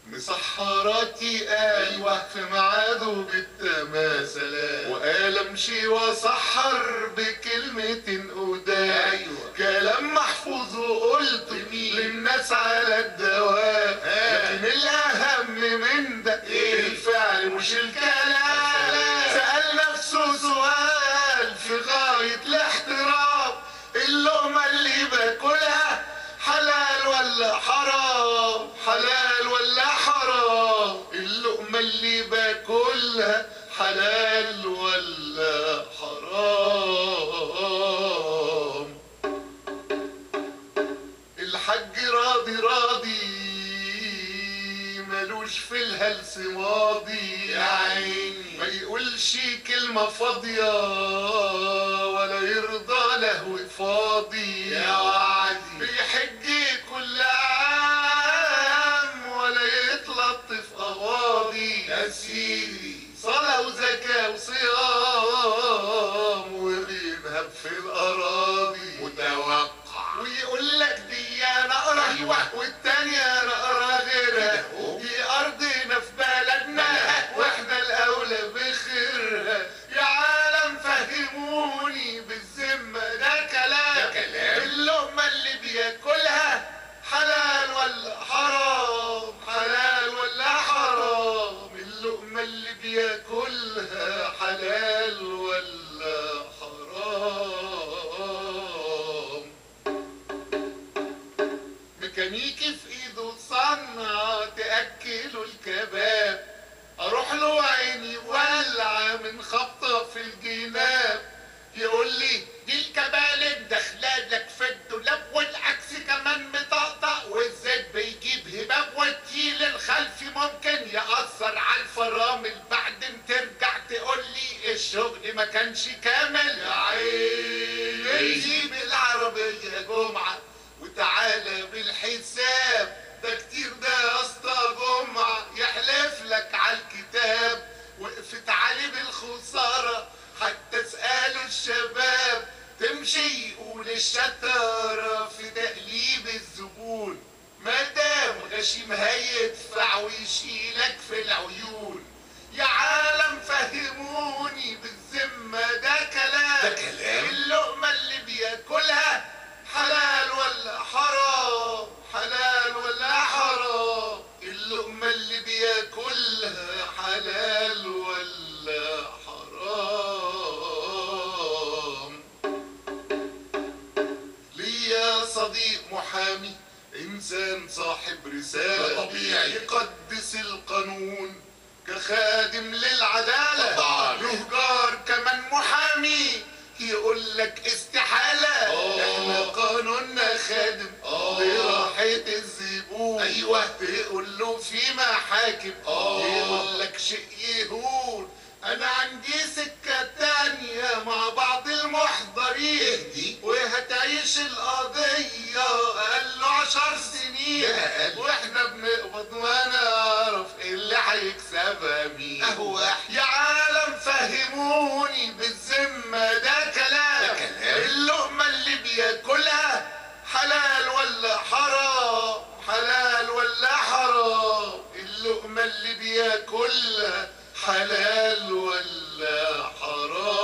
مسحراتي ايوه في ميعاده بالتماثل وقال امشي واسحر بكلمة قدام أيوة. كلام محفوظ وقلت للناس على الدوام لكن الاهم من ده إيه؟ الفعل مش الكلام سأل نفسه سؤال في غاية الاحترام اللقمة اللي باكلها حلال ولا حرام حلال ولا حرام اللقمة اللي باكلها حلال ولا حرام الحج راضي راضي ملوش في الهلس ماضي يا عيني. ما يقولش كلمة فاضية ولا يرضى لهو فاضي يا وعدي. بيحج كل عام ولا يتلطف أواضي يا سيدي صلاة وزكاة وصيام وبينهب في الأراضي متوقع ويقول لك دي انا اقرا أيوة. والتانية انا اقرا غيرها كده أهو. دي ارضنا في بلدنا أيوة. واحنا الاولى بخيرها يا عالم فهموني بالذمة ده كلام ده كلام. اللقمة اللي بياكلها حلال ولا حرام حلال ولا حرام اللقمة اللي بياكلها حلال ولا حرام ميكانيكي في ايده صنع تاكله الكباب اروح له عيني ولع من خبطه في الجناب يقول لي دي الكبالب داخلالك في الدولاب والعكس كمان مطقطق والزيت بيجيب هباب والتيل الخلفي ممكن يأثر على الفرامل بعدين ترجع تقول لي الشغل ما كانش كامل يا عيني جيب العربية جمعة وتعالى بالحساب ده كتير ده يا اسطى جمعة يحلف لك على الكتاب وقفت عليه بالخسارة حتى اسأله الشباب تمشي يقول الشطارة في تقليب الزبون مادام غشيم هيدفع ويشيلك في العيون يا عالم فهموني بالذمة ده كلام ده كلام؟ اللقمة اللي بياكلها حلال ولا حرام حلال ولا حرام اللقمة اللي بياكلها حلال ولا حرام ليا صديق محامي انسان صاحب رسالة ده طبيعي. يقدس القانون كخادم للعدالة طبعاً. له جار كمان محامي يقول لك استحالة آه. احنا قانوننا خادم آه. براحة الزبون أيوة. تقول له في محاكم آه. يقول لك شيء يهون انا عندي سكة تانية مع بعض المحضرين اهدي. وهتعيش القضية قال له عشر سنين يا قلبي. واحنا بنقبض وانا اعرف اللي هيكسبها مين أهو واحد. يا عالم فهموني بالذمة ده كلام ده كلام. اللقمة اللي بياكلها حلال ولا حرام حلال ولا حرام اللقمة اللي بياكلها حلال ولا حرام